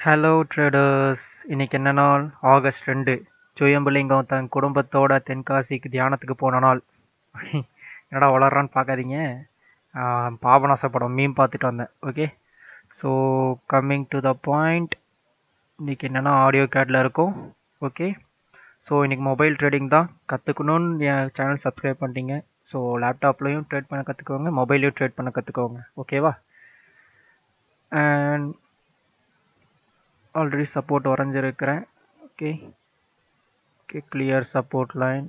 Hello traders இன்னைக்கு என்ன நாள் ஆகஸ்ட் ரெண்டு சுயம்புலிங்கம் தன் குடும்பத்தோட தென்காசிக்கு தியானத்துக்கு போன நாள் என்னடா வளர்றான்னு பார்க்காதீங்க ஆஹ் பாபநாச படம் மீன் பார்த்துட்டு வந்தேன் okay so coming to the point இன்னைக்கு என்னென்னா ஆடியோ கேட்டில் இருக்கும் ஓகே ஸோ இன்னைக்கு மொபைல் ட்ரேடிங் தான் கற்றுக்கணுன்னு என் சேனல் சப்ஸ்கிரைப் பண்ணிட்டீங்க ஸோ லேப்டாப்லேயும் ட்ரேட் பண்ண கற்றுக்கோங்க மொபைல்லையும் ட்ரேட் பண்ண கற்றுக்கோங்க ஓகேவா அண்ட் ஆல்ரெடி சப்போர்ட் வரைஞ்சிருக்கிறேன் okay okay clear support line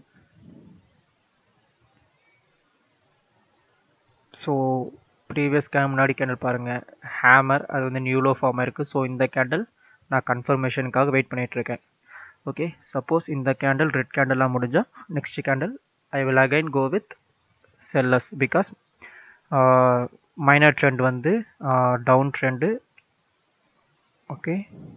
so previous came முன்னாடி கேண்டில் பாருங்கள் ஹேமர் அது வந்து நியூலோ ஃபார்மாக இருக்குது ஸோ இந்த கேண்டில் நான் கன்ஃபர்மேஷனுக்காக வெயிட் பண்ணிகிட்ருக்கேன் ஓகே சப்போஸ் இந்த கேண்டில் ரெட் கேண்டலாக முடிஞ்சால் next candle I will again go with sellers because minor trend வந்து டவுன் ட்ரெண்டு ஓகே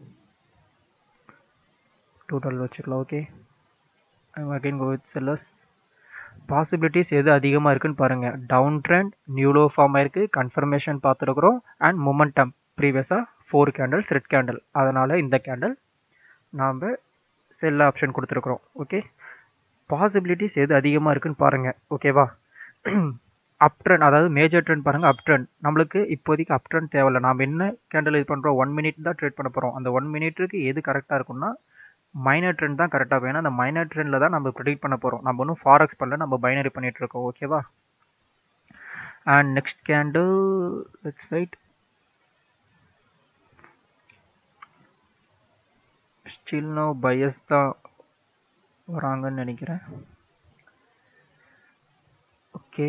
டோட்டல் வச்சுக்கலாம் okay again go with sellers possibilities எது அதிகமாக இருக்குன்னு பாருங்கள் டவுன் ட்ரெண்ட் நியூலோ ஃபார்ம் இருக்குது கன்ஃபர்மேஷன் பார்த்துருக்குறோம் அண்ட் மொமெண்டம் ப்ரீவியஸாக ஃபோர் கேண்டல்ஸ் ரெட் கேண்டில் அதனால் இந்த கேண்டில் நாம் செல் ஆப்ஷன் கொடுத்துருக்குறோம் ஓகே பாசிபிலிட்டிஸ் எது அதிகமாக இருக்குன்னு பாருங்கள் ஓகேவா அப் ட்ரெண்ட் அதாவது மேஜர் ட்ரெண்ட் பாருங்கள் அப் ட்ரெண்ட் நம்மளுக்கு இப்போதைக்கு அப் ட்ரெண்ட் தேவையில்ல நாம் என்ன கேண்டில் இது பண்ணுறோம் ஒன் மினிட் தான் ட்ரேட் பண்ண போகிறோம் அந்த ஒன் மினிட்டுக்கு எது கரெக்டாக இருக்கும்னா மைனர் ட்ரெண்ட் தான் கரெக்டாக வேணும் அந்த மைனர் ட்ரெண்டில் தான் நம்ம ப்ரிடிக்ட் பண்ண போகிறோம் நம்ம ஒன்றும் ஃபாரெக்ஸ் பண்ணல நம்ம பைனரி பண்ணிட்டு இருக்கோம் ஓகேவா and next candle let's wait still no buyers தான் வராங்கன்னு நினைக்கிறேன் okay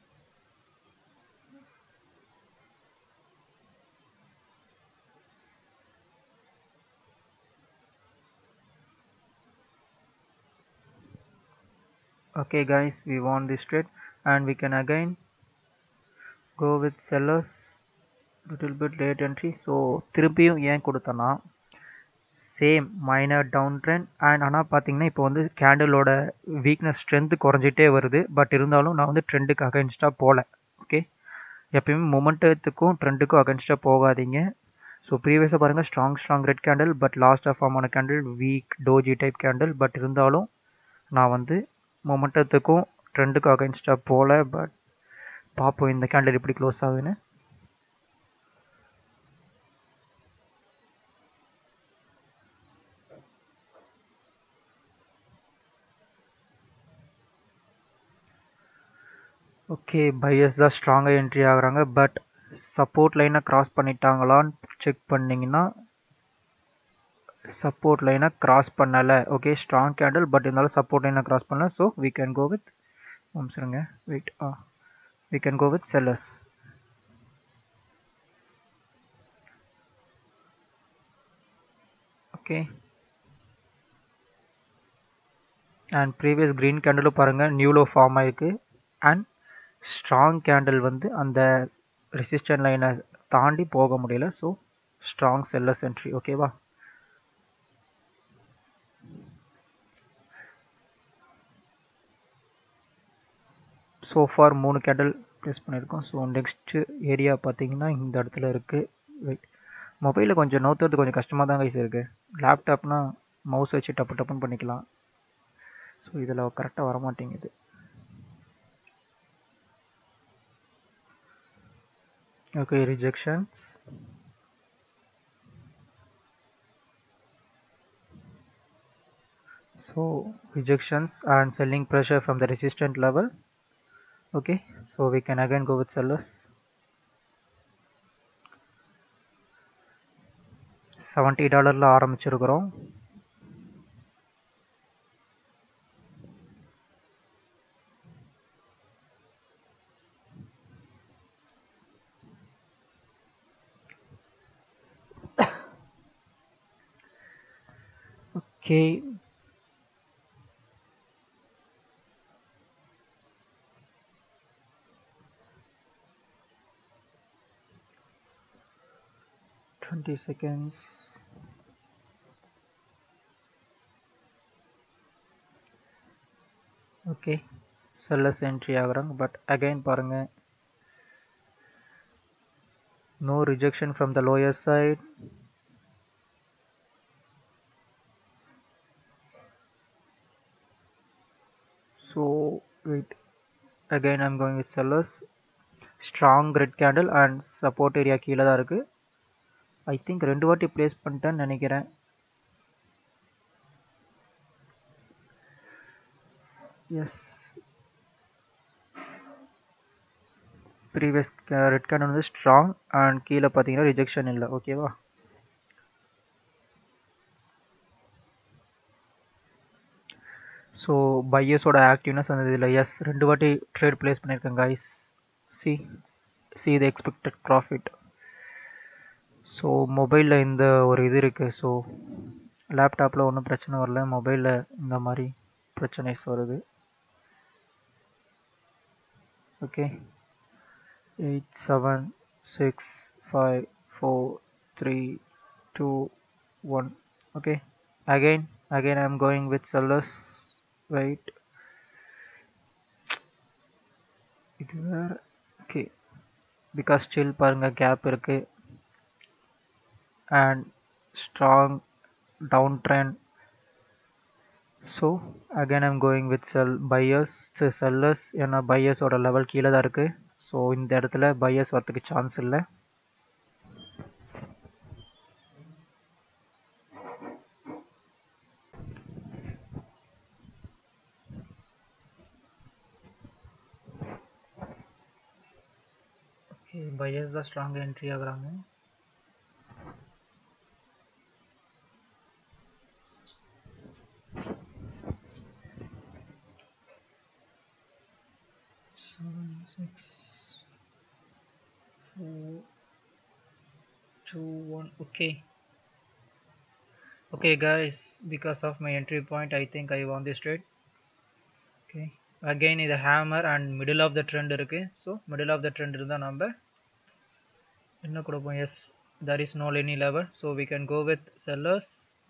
okay guys we won this trade and we can again go with sellers little bit late entry so திருப்பியும் ஏன் கொடுத்தனா same minor down trend and ஆனால் பார்த்தீங்கன்னா இப்போ வந்து கேண்டிலோட வீக்னஸ் ஸ்ட்ரென்த்து குறைஞ்சிட்டே வருது பட் இருந்தாலும் நான் வந்து ட்ரெண்டுக்கு அகைன்ஸ்டாக போகல ஓகே எப்பயுமே மொமெண்டத்துக்கும் ட்ரெண்டுக்கும் அகைன்ஸ்டாக போகாதீங்க ஸோ ப்ரீவியஸாக பாருங்கள் strong strong red candle but லாஸ்ட்டாக ஃபார்ம் ஆன candle weak doji type candle but இருந்தாலும் நான் வந்து மொமெண்டத்துக்கும் ட்ரெண்டுக்கும் அகைன்ஸ்டாக போகல பட் பார்ப்போம் இந்த கேண்டில் எப்படி க்ளோஸ் ஆகுதுன்னு ஓகே பையர்ஸ் தான் ஸ்ட்ராங்காக என்ட்ரி ஆகுறாங்க பட் சப்போர்ட் லைனை கிராஸ் பண்ணிட்டாங்களான்னு செக் பண்ணிங்கன்னா சப்போர்ட் லைனை கிராஸ் பண்ணலை ஓகே ஸ்ட்ராங் கேண்டில் பட் இருந்தாலும் சப்போர்ட் லைனை கிராஸ் பண்ணல so we can go with சொல்லுங்க வெயிட் ஆ we can go with sellers okay and previous green கேண்டிலும் பாருங்கள் நியூலோ ஃபார்ம் ஆயிருக்கு அண்ட் ஸ்ட்ராங் கேண்டில் வந்து அந்த ரெசிஸ்டன்ட் லைனை தாண்டி போக முடியல ஸோ ஸ்ட்ராங் செல்லர்ஸ் என்ட்ரி ஓகேவா ஸோ ஃபார் மூணு கேண்டல் ப்ளேஸ் பண்ணியிருக்கோம் ஸோ நெக்ஸ்ட்டு ஏரியா பார்த்தீங்கன்னா இந்த இடத்துல இருக்குது வெயிட் மொபைலில் கொஞ்சம் நோத்துறது கொஞ்சம் கஷ்டமாக தான் கைஸ் இருக்குது லேப்டாப்னா மவுஸ் வச்சு டப்பு டப்புன்னு பண்ணிக்கலாம் ஸோ இதில் கரெக்டாக வரமாட்டேங்குது okay rejections so rejections and selling pressure from the resistant level okay so we can again go with sellers 70 டாலரில் ஆரம்பிச்சிருக்கிறோம் okay Twenty seconds. Okay, sellers entry ஆகுறாங்க பட் அகைன் பாருங்க no rejection from the lower side wait again i'm going with sellers strong red candle and support area கீழே தான் இருக்கு I think ரெண்டு வாட்டி place பண்ணிட்டேன்னு நினைக்கிறேன் எஸ் ப்ரீவியஸ் ரெட் கேண்டல் வந்து ஸ்ட்ராங் அண்ட் கீழே பார்த்தீங்கன்னா ரிஜெக்ஷன் இல்லை ஓகேவா ஸோ பையர்ஸோட ஆக்டிவ்னஸ் அந்த இதில் எஸ் ரெண்டு வாட்டி ட்ரேட் ப்ளேஸ் பண்ணியிருக்கேன் guys see see the expected profit so மொபைலில் இந்த ஒரு இது இருக்குது ஸோ லேப்டாப்பில் ஒன்றும் பிரச்சனை வரல மொபைலில் இந்த மாதிரி பிரச்சனைஸ் வருது okay eight seven six five four three two one okay again again i'm going with sellers wait இது வேற ஓகே பிகாஸ் ஸ்டில் பாருங்க கேப் இருக்கு and strong down trend so again I'm going with sell buyers sellers ஏன்னா பையர்ஸோட level கீழே தான் இருக்குது ஸோ இந்த இடத்துல பையர்ஸ் வரத்துக்கு சான்ஸ் இல்லை ஓகே பையர்ஸ் தான் ஸ்ட்ராங் என்ட்ரி ஆகுறாங்க seven six four two one okay okay guys because of my entry point i think i won this trade okay again இது hammer and middle of the trend இருக்கு so middle of the trend இருந்தா நம்ம என்ன கொடுப்போம் yes there is no any level so we can go with sellers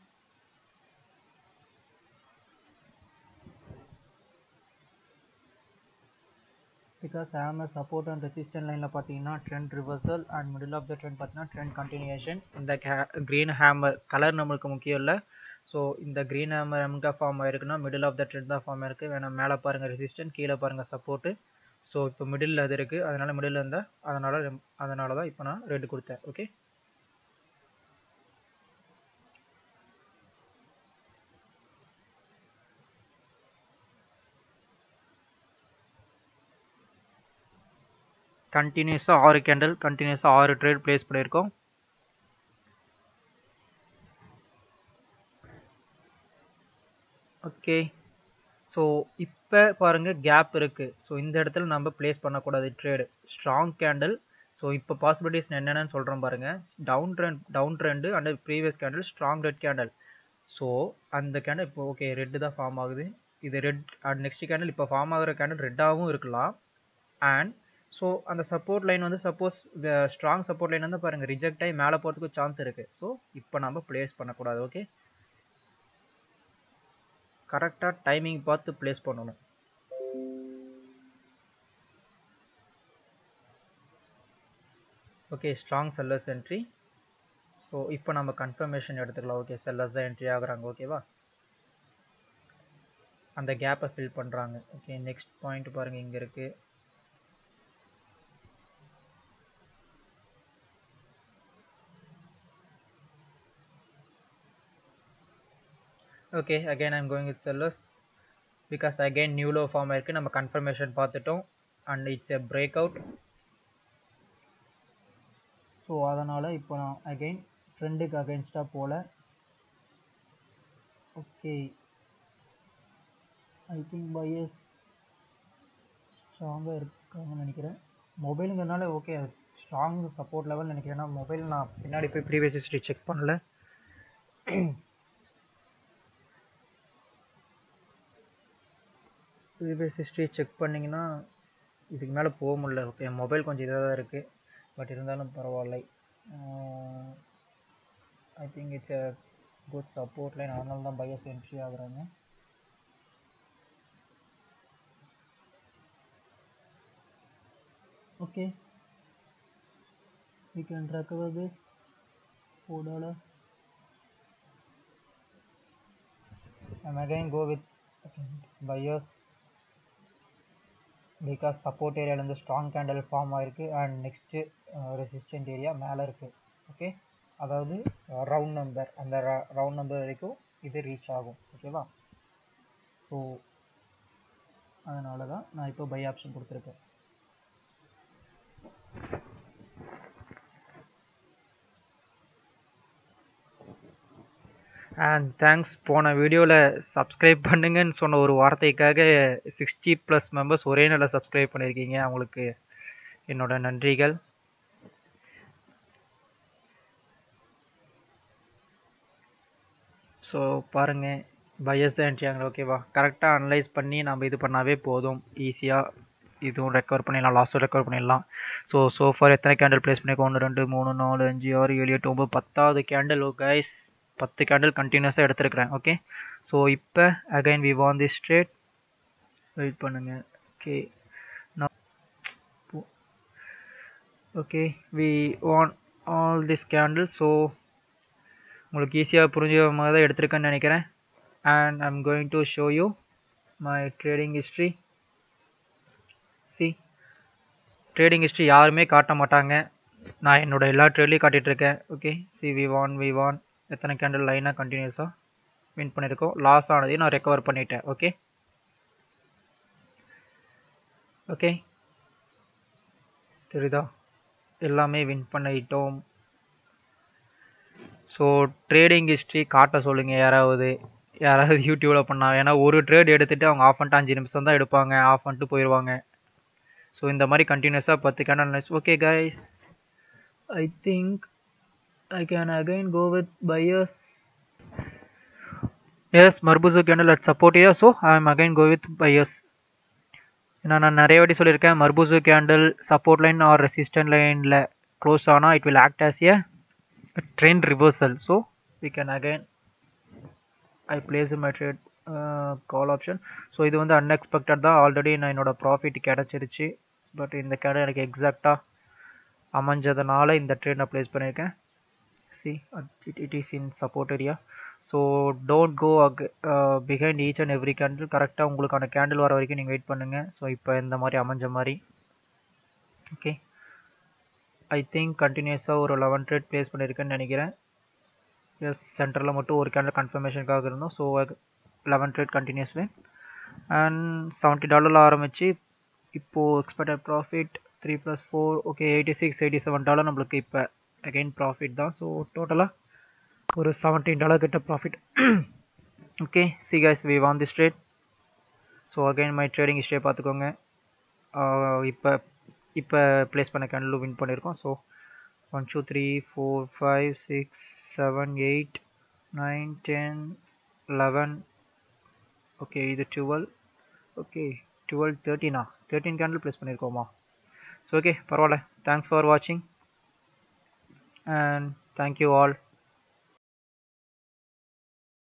because hammer support and resistant லைனில் பார்த்தீங்கன்னா trend reversal and middle of the trend பார்த்தீங்கன்னா trend continuation இந்த green hammer colour நம்மளுக்கு முக்கியம் இல்லை ஸோ இந்த க்ரீன் ஹேமர் எங்கே form ஆயிருக்குன்னா மிடில் ஆஃப் த ட்ரெண்ட் தான் ஃபார்ம் ஆயிருக்கு வேணா மேலே பாருங்கள் ரெசிஸ்டன்ட் கீழே பாருங்கள் சப்போர்ட்டு ஸோ இப்போ மிடில் அது இருக்குது அதனால் மிடில் இருந்தால் அதனால் அதனால தான் இப்போ நான் ரெட் கொடுத்தேன் ஓகே கண்டினியூஸாக ஆறு கேண்டில் கண்டினியூஸாக ஆறு ட்ரேட் ப்ளேஸ் பண்ணியிருக்கோம் ஓகே ஸோ இப்போ பாருங்கள் கேப் இருக்குது ஸோ இந்த இடத்துல நம்ம ப்ளேஸ் பண்ணக்கூடாது ட்ரேடு ஸ்ட்ராங் கேண்டில் ஸோ இப்போ பாசிபிலிட்டிஸ் என்னென்னு சொல்கிறோம் பாருங்கள் down trend down trend and previous candle strong red candle so அந்த கேண்டில் இப்போ ஓகே ரெட்டு தான் ஃபார்ம் ஆகுது இது ரெட் அண்ட் நெக்ஸ்ட் கேண்டில் இப்போ ஃபார்ம் ஆகிற கேண்டில் ரெட்டாகவும் இருக்கலாம் அண்ட் ஸோ அந்த சப்போர்ட் லைன் வந்து சப்போஸ் ஸ்ட்ராங் சப்போர்ட் லைன் வந்து பாருங்கள் ரிஜெக்ட் ஆகி மேலே போகிறதுக்கு சான்ஸ் இருக்குது ஸோ இப்போ நம்ம ப்ளேஸ் பண்ணக்கூடாது ஓகே கரெக்டாக டைமிங் பார்த்து ப்ளேஸ் பண்ணணும் okay strong sellers entry so இப்போ நம்ம கன்ஃபர்மேஷன் எடுத்துக்கலாம் ஓகே செல்லர்ஸ் தான் என்ட்ரி ஆகுறாங்க ஓகேவா அந்த கேப்பை ஃபில் பண்ணுறாங்க ஓகே நெக்ஸ்ட் பாயிண்ட் பாருங்கள் இங்கே இருக்குது okay again I'm going with sellers because again new low form ஆயிருக்கு நம்ம கன்ஃபர்மேஷன் பார்த்துட்டோம் and it's a break out so அதனால் இப்போ நான் அகைன் ட்ரெண்டுக்கு அகைன்ஸ்டாக போல ஓகே ஐ திங்க் பையஸ் ஸ்ட்ராங்காக இருக்காங்கன்னு நினைக்கிறேன் மொபைலுங்கிறதுனால ஓகே ஸ்ட்ராங் சப்போர்ட் லெவல் நினைக்கிறேன் ஏன்னா மொபைல் நான் பின்னாடி போய் ப்ரீவியஸ் ஹிஸ்ட்ரி செக் பண்ணல ப்ரீவியஸ் ஹிஸ்ட்ரி செக் பண்ணிங்கன்னா இதுக்கு மேலே போக முடியல ஓகே மொபைல் கொஞ்சம் இதாக தான் இருக்குது பட் இருந்தாலும் பரவாயில்லை I think it's a good support line அதனால தான் பையஸ் என்ட்ரி ஆகுறாங்க okay we can recover this four dollar and again go with okay, buyers because support ஏரியாலேருந்து ஸ்ட்ராங் கேண்டல் ஃபார்ம் ஆயிருக்கு அண்ட் நெக்ஸ்ட்டு ரெசிஸ்டன்ட் ஏரியா மேலே இருக்குது okay அதாவது round number அந்த round number வரைக்கும் இது ரீச் ஆகும் ஓகேவா ஸோ அதனால தான் நான் இப்போ பை ஆப்ஷன் கொடுத்துருக்கேன் அண்ட் தேங்க்ஸ் போன வீடியோவில் சப்ஸ்கிரைப் பண்ணுங்கன்னு சொன்ன ஒரு வார்த்தைக்காக சிக்ஸ்டி ப்ளஸ் மெம்பர்ஸ் ஒரே நாளில் சப்ஸ்கிரைப் பண்ணியிருக்கீங்க அவங்களுக்கு என்னோட நன்றிகள் ஸோ பாருங்கள் பையஸ் என்ட்ரியாங்க ஓகேவா கரெக்டாக அனலைஸ் பண்ணி நம்ம இது பண்ணாவே போதும் ஈஸியாக இதுவும் ரெக்கவர் பண்ணிடலாம் லாஸ்ட்டும் ரெக்கவர் பண்ணிடலாம் ஸோ சோஃபார் எத்தனை கேண்டில் ப்ளேஸ் பண்ணியிருக்கோம் ஒன்று ரெண்டு மூணு நாலு அஞ்சு ஆறு ஏழு எட்டு ஒம்பது பத்தாவது கேண்டில் ஓ கைஸ் பத்து கேண்டில் கண்டினியூஸாக எடுத்துருக்கிறேன் ஓகே ஸோ இப்போ again we won the straight வெயிட் பண்ணுங்க okay okay we won all this candle so உங்களுக்கு ஈஸியாக புரிஞ்ச மாதிரி தான் எடுத்திருக்கேன்னு நினைக்கிறேன் and I'm going to show you my trading history see trading history யாருமே காட்ட மாட்டாங்க நான் என்னோட எல்லா ட்ரேட்லையும் காட்டிகிட்ருக்கேன் okay see we won we won எத்தனை கேண்டில் லைனாக கண்டினியூஸாக வின் பண்ணியிருக்கோம் லாஸ் ஆனதையும் நான் ரெக்கவர் பண்ணிட்டேன் ஓகே ஓகே தெரியுதா எல்லாமே வின் பண்ணிட்டோம் ஸோ ட்ரேடிங் ஹிஸ்ட்ரி காட்ட சொல்லுங்கள் யாராவது யாராவது யூடியூப்பில் பண்ணா ஏன்னா ஒரு ட்ரேட் எடுத்துகிட்டு அவங்க ஆஃப் பண்ணிட்டு அஞ்சு நிமிஷம் தான் எடுப்பாங்க ஆஃப் பண்ணிட்டு போயிடுவாங்க ஸோ இந்த மாதிரி கண்டினியூஸாக பத்து candle okay guys I think I can again go with buyers. Yes, Marbuzu candle at support here, so I am again go with buyers. ஏன்னா நான் நிறைய வாட்டி சொல்லியிருக்கேன் மர்பூசு candle support line or resistant லைனில் க்ளோஸ் ஆனால் it will act as a trend reversal so we can again I place my trade call option so இது வந்து அன்எக்ஸ்பெக்டட் தான் ஆல்ரெடி நான் என்னோடய ப்ராஃபிட் கிடச்சிருச்சு பட் இந்த கேண்டில் எனக்கு எக்ஸாக்டாக அமைஞ்சதுனால இந்த ட்ரேட் நான் ப்ளேஸ் பண்ணியிருக்கேன் see it, it is in support area so don't go uh, behind each and every candle கரெக்டாக உங்களுக்கான கேண்டில் வர வரைக்கும் நீங்கள் வெயிட் பண்ணுங்கள் ஸோ இப்போ இந்த மாதிரி அமைஞ்ச மாதிரி ஓகே ஐ திங்க் கண்டினியூஸாக ஒரு லெவன் ட்ரேட் ப்ளேஸ் பண்ணியிருக்கேன்னு நினைக்கிறேன் எஸ் சென்டரில் மட்டும் ஒரு கேண்டில் கன்ஃபர்மேஷனுக்காக இருந்தோம் so eleven trade continues won and seventy டாலரில் ஆரம்பித்து இப்போது expected profit three plus four okay eighty six eighty seven dollar நம்மளுக்கு இப்போ அகைன் ப்ராஃபிட் தான் ஸோ டோட்டலாக ஒரு செவன்டீன் டாலர் கிட்ட profit okay see guys we won the straight so again my trading ஹிஸ்ட்ரியை பார்த்துக்கோங்க இப்போ இப்போ ப்ளேஸ் பண்ண கேண்டில் வின் பண்ணியிருக்கோம் so one two three four five six seven eight nine ten eleven okay இது டுவெல் ஓகே டுவெல் தேர்ட்டினா thirteen candle place பண்ணியிருக்கோமா so okay பரவாயில்ல தேங்க்ஸ் ஃபார் வாட்சிங் and thank you all